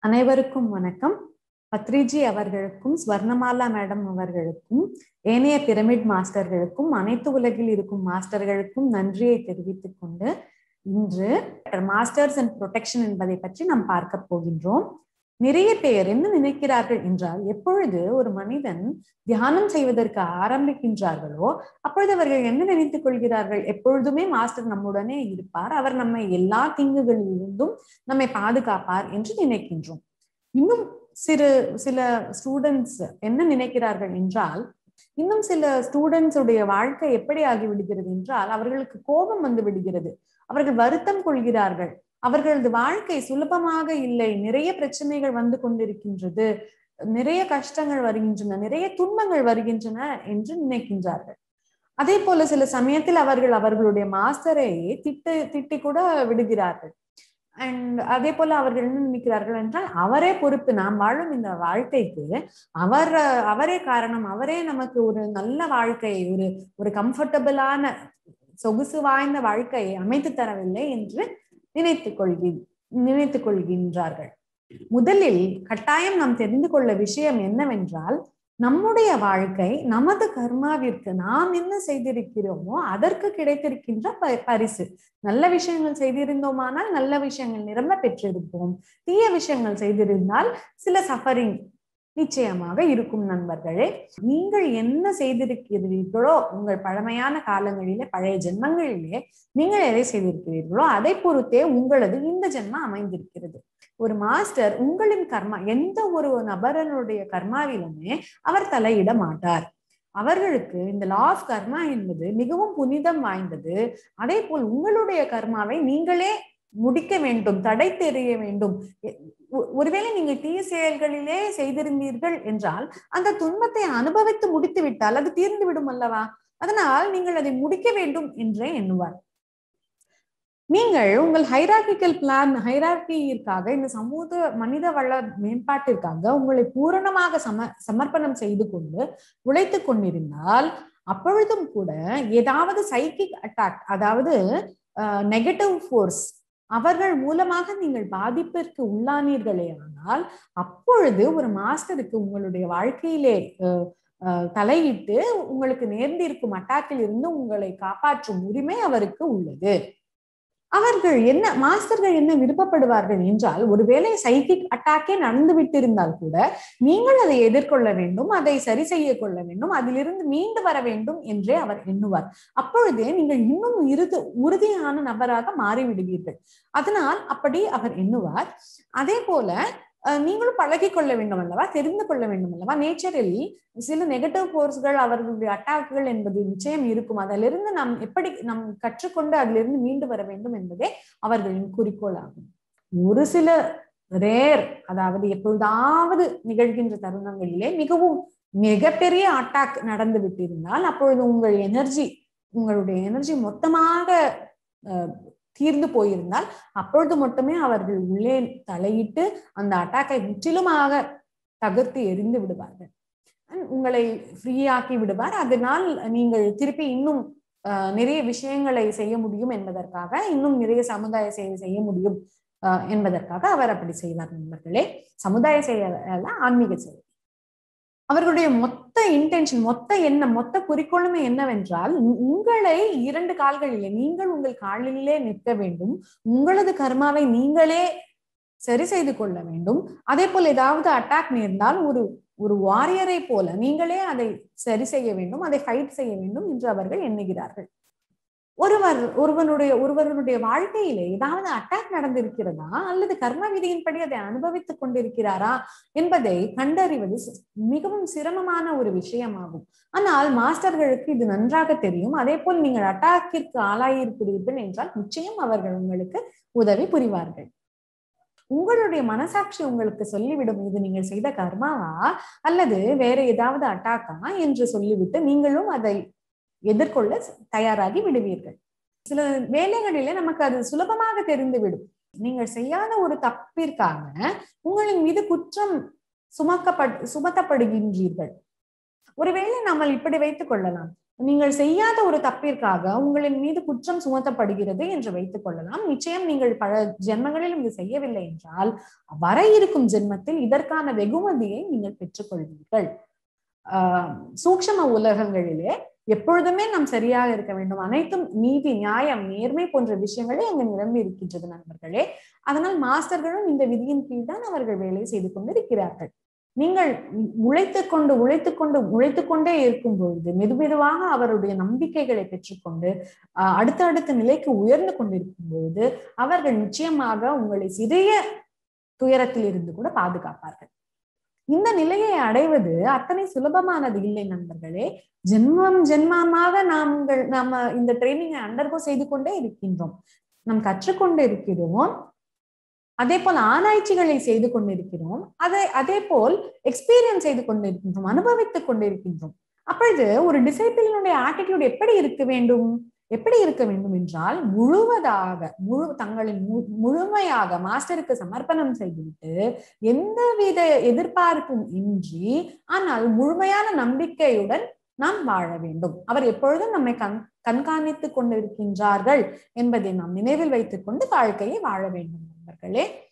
அனைவருக்கும் வணக்கம் பத்ரிஜி அவர்களுக்கும் ஸ்வர்ணமாலா மேடம் அவர்களுக்கும் ஏனைய பிரமிட் மாஸ்டர்களுக்கும் அனைத்து உலகில் இருக்கும் மாஸ்டர்களுக்கும் நன்றியை தெரிவித்துக் கொண்டு இன்று மாஸ்டர்ஸ் அண்ட் ப்ரொடெக்ஷன் என்பதை பற்றி நாம் பார்க்க போகின்றோம் நிறைய பேர் என்ன நினைக்கிறார்கள் என்றால் எப்பொழுது ஒரு மனிதன் தியானம் செய்வதற்கு ஆரம்பிக்கின்றார்களோ அப்பொழுது அவர்கள் என்ன நினைத்துக் கொள்கிறார்கள் எப்பொழுதுமே மாஸ்டர் நம்முடனே இருப்பார் அவர் நம்மை எல்லா தீங்குகளிலிருந்தும் நம்மை பாதுகாப்பார் என்று நினைக்கின்றோம் இன்னும் சிறு சில ஸ்டூடெண்ட்ஸ் என்ன நினைக்கிறார்கள் என்றால் இன்னும் சில ஸ்டூடெண்ட்ஸ் உடைய வாழ்க்கை எப்படி ஆகிவிடுகிறது என்றால் அவர்களுக்கு கோபம் வந்து விடுகிறது அவர்கள் வருத்தம் கொள்கிறார்கள் அவர்களது வாழ்க்கை சுலபமாக இல்லை நிறைய பிரச்சனைகள் வந்து கொண்டிருக்கின்றது நிறைய கஷ்டங்கள் வருகின்றன நிறைய துன்பங்கள் வருகின்றன என்று நினைக்கின்றார்கள் அதே போல சில சமயத்தில் அவர்கள் அவர்களுடைய மாஸ்டரை திட்டு திட்டி கூட விடுகிறார்கள் அண்ட் அதே போல அவர்கள் என்ன நினைக்கிறார்கள் என்றால் அவரே பொறுப்பு நாம் வாழும் இந்த வாழ்க்கைக்கு அவர் அவரே காரணம் அவரே நமக்கு ஒரு நல்ல வாழ்க்கையை ஒரு ஒரு கம்ஃபர்டபுளான சொகுசு வாய்ந்த வாழ்க்கையை அமைத்து தரவில்லை என்று நினைத்துக் கொள்கி நினைத்துக் கொள்கின்றார்கள் முதலில் கட்டாயம் நாம் தெரிந்து கொள்ள விஷயம் என்னவென்றால் நம்முடைய வாழ்க்கை நமது கர்மாவிற்கு நாம் என்ன செய்திருக்கிறோமோ அதற்கு கிடைத்திருக்கின்ற பரிசு நல்ல விஷயங்கள் செய்திருந்தோமானால் நல்ல விஷயங்கள் நிரம்ப பெற்றிருப்போம் தீய விஷயங்கள் செய்திருந்தால் சில சஃபரிங் நிச்சயமாக இருக்கும் நண்பர்களே நீங்கள் என்ன செய்திருக்கிறீர்களோ உங்கள் பழமையான காலங்களிலே பழைய ஜென்மங்களிலே நீங்கள் எதை செய்திருக்கிறீர்களோ அதை பொறுத்தே உங்களது இந்த ஜென்மம் அமைந்திருக்கிறது ஒரு மாஸ்டர் உங்களின் கர்மா எந்த ஒரு நபரனுடைய கர்மாவிலுமே அவர் தலையிட மாட்டார் அவர்களுக்கு இந்த லா ஆஃப் கர்மா என்பது மிகவும் புனிதம் வாய்ந்தது அதே போல் உங்களுடைய கர்மாவை நீங்களே முடிக்க வேண்டும் தடை தெரிய வேண்டும் ஒருவேளை நீங்கள் தீய செயல்களிலே செய்திருந்தீர்கள் என்றால் அந்த துன்பத்தை அனுபவித்து முடித்து விட்டால் அது தீர்ந்து விடும் அல்லவா அதனால் நீங்கள் அதை முடிக்க வேண்டும் என்றே எண்ணுவார் நீங்கள் உங்கள் ஹைரார்கிக்கல் பிளான் ஹைரார்கியிற்காக இந்த சமூக மனித வள மேம்பாட்டிற்காக உங்களை பூரணமாக சம சமர்ப்பணம் செய்து கொண்டு உழைத்து கொண்டிருந்தால் அப்பொழுதும் கூட ஏதாவது சைக்கிக் அட்டாக் அதாவது நெகட்டிவ் ஃபோர்ஸ் அவர்கள் மூலமாக நீங்கள் பாதிப்பிற்கு உள்ளானீர்களே ஆனால் அப்பொழுது ஒரு மாஸ்டருக்கு உங்களுடைய வாழ்க்கையிலே தலையிட்டு உங்களுக்கு நேர்ந்திருக்கும் அட்டாக்கில் இருந்து உங்களை காப்பாற்றும் உரிமை அவருக்கு உள்ளது அவர்கள் என்ன மாஸ்டர்கள் என்ன விருப்பப்படுவார்கள் என்றால் ஒருவேளை சைக்கிக் அட்டாக்கே நடந்து விட்டிருந்தால் கூட நீங்கள் அதை எதிர்கொள்ள வேண்டும் அதை சரி செய்ய கொள்ள வேண்டும் அதிலிருந்து மீண்டு வர வேண்டும் என்றே அவர் எண்ணுவார் அப்பொழுதே நீங்கள் இன்னும் இறுதி உறுதியான நபராக மாறிவிடுவீர்கள் அதனால் அப்படி அவர் எண்ணுவார் அதே போல நீங்களும் பழகி கொள்ள வேண்டும் அல்லவா தெரிந்து கொள்ள வேண்டும் அல்லவா நேச்சரில் சில நெகட்டிவ் போர்ஸ்கள் அவர்களுடைய அட்டாக்குகள் என்பது நிச்சயம் இருக்கும் அதிலிருந்து நாம் எப்படி நாம் கற்றுக்கொண்டு அதிலிருந்து மீண்டு வர வேண்டும் என்பதே அவர்களின் குறிக்கோள் ஆகும் ஒரு சில ரேர் அதாவது எப்பொழுதாவது நிகழ்கின்ற தருணங்களிலே மிகவும் மிகப்பெரிய அட்டாக் நடந்து விட்டிருந்தால் அப்பொழுது உங்கள் எனர்ஜி உங்களுடைய எனர்ஜி மொத்தமாக தீர்ந்து போயிருந்தால் அப்பொழுது மட்டுமே அவர்கள் உள்ளே தலையிட்டு அந்த அட்டாக்கை முற்றிலுமாக தகர்த்து எரிந்து விடுவார்கள் உங்களை ஃப்ரீயாக்கி விடுவார் அதனால் நீங்கள் திருப்பி இன்னும் நிறைய விஷயங்களை செய்ய முடியும் என்பதற்காக இன்னும் நிறைய சமுதாய சேவை செய்ய முடியும் என்பதற்காக அவர் அப்படி செய்வார் நண்பர்களே சமுதாய செயல ஆன்மீக சேவை அவர்களுடைய மொத்த இன்டென்ஷன் மொத்த எண்ணம் மொத்த குறிக்கோளுமே என்னவென்றால் உங்களை இரண்டு கால்களிலே நீங்கள் உங்கள் காலிலே நிற்க வேண்டும் உங்களது கர்மாவை நீங்களே சரி செய்து கொள்ள வேண்டும் அதே போல் ஏதாவது அட்டாக் நேர்ந்தால் ஒரு ஒரு வாரியரை போல நீங்களே அதை சரி செய்ய வேண்டும் அதை ஃபைட் செய்ய வேண்டும் என்று அவர்கள் எண்ணுகிறார்கள் ஒருவர் ஒருவனுடைய ஒருவருடைய வாழ்க்கையிலே ஏதாவது அட்டாக் நடந்திருக்கிறதா அல்லது கர்ம விதியின்படி அதை அனுபவித்துக் கொண்டிருக்கிறாரா என்பதை கண்டறிவது மிகவும் சிரமமான ஒரு விஷயமாகும் ஆனால் மாஸ்டர்களுக்கு இது நன்றாக தெரியும் அதே போல் நீங்கள் அட்டாக்கிற்கு ஆளாயிருக்கிறீர்கள் என்றால் நிச்சயம் அவர்கள் உங்களுக்கு உதவி புரிவார்கள் உங்களுடைய மனசாட்சி உங்களுக்கு சொல்லிவிடும் இது நீங்கள் செய்த கர்மாவா அல்லது வேற ஏதாவது அட்டாக்கா என்று சொல்லிவிட்டு நீங்களும் அதை எதிர்கொள்ள தயாராகி விடுவீர்கள் சில வேலைகளிலே நமக்கு அது சுலபமாக தெரிந்துவிடும் நீங்கள் செய்யாத ஒரு தப்பிற்காக உங்களின் மீது குற்றம் சுமக்கப்பட் சுமத்தப்படுகின்றீர்கள் ஒருவேளை நம்ம இப்படி வைத்துக் கொள்ளலாம் நீங்கள் செய்யாத ஒரு தப்பிற்காக உங்களின் மீது குற்றம் சுமத்தப்படுகிறது என்று வைத்துக் கொள்ளலாம் நிச்சயம் நீங்கள் பல ஜென்மங்களிலும் இது செய்யவில்லை என்றால் வர இருக்கும் ஜென்மத்தில் இதற்கான வெகுமதியை நீங்கள் பெற்றுக்கொள்வீர்கள் ஆஹ் சூக்ஷம உலகங்களிலே எப்பொழுதுமே நாம் சரியாக இருக்க வேண்டும் அனைத்தும் நீதி நியாயம் நேர்மை போன்ற விஷயங்களே அங்கு நிரம்பி இருக்கின்றது நண்பர்களே அதனால் மாஸ்டர்களும் இந்த விதியின் கீழ் தான் அவர்கள் வேலை செய்து கொண்டிருக்கிறார்கள் நீங்கள் உழைத்து கொண்டு உழைத்து கொண்டு உழைத்து கொண்டே இருக்கும் பொழுது மெதுமெதுவாக அவருடைய நம்பிக்கைகளை பெற்றுக்கொண்டு ஆஹ் அடுத்த அடுத்த நிலைக்கு உயர்ந்து கொண்டிருக்கும் பொழுது அவர்கள் நிச்சயமாக உங்களை சிறிய துயரத்தில் இருந்து கூட பாதுகாப்பார்கள் இந்த நிலையை அடைவது அத்தனை சுலபமானது இல்லை நண்பர்களே ஜென்மம் ஜென்மமாக நாங்கள் நாம இந்த ட்ரைனிங்கை அண்டர்கோ செய்து கொண்டே இருக்கின்றோம் நாம் கற்றுக்கொண்டு இருக்கிறோம் அதே போல் ஆராய்ச்சிகளை செய்து கொண்டிருக்கிறோம் அதை அதே போல் எக்ஸ்பீரியன்ஸ் செய்து கொண்டிருக்கின்றோம் அனுபவித்துக் கொண்டிருக்கின்றோம் அப்பொழுது ஒரு டிசைபிளினுடைய ஆட்டிடியூட் எப்படி இருக்க வேண்டும் எப்படி இருக்க வேண்டும் என்றால் முழுவதாக முழு தங்களின் முழுமையாக மாஸ்டருக்கு சமர்ப்பணம் செய்துவிட்டு எந்தவித எதிர்பார்ப்பும் இன்றி ஆனால் முழுமையான நம்பிக்கையுடன் நாம் வாழ வேண்டும் அவர் எப்பொழுதும் நம்மை கண் கண்காணித்துக் கொண்டிருக்கின்றார்கள் என்பதை நாம் நினைவில் வைத்துக் கொண்டு வாழ்க்கையை வாழ வேண்டும் நண்பர்களே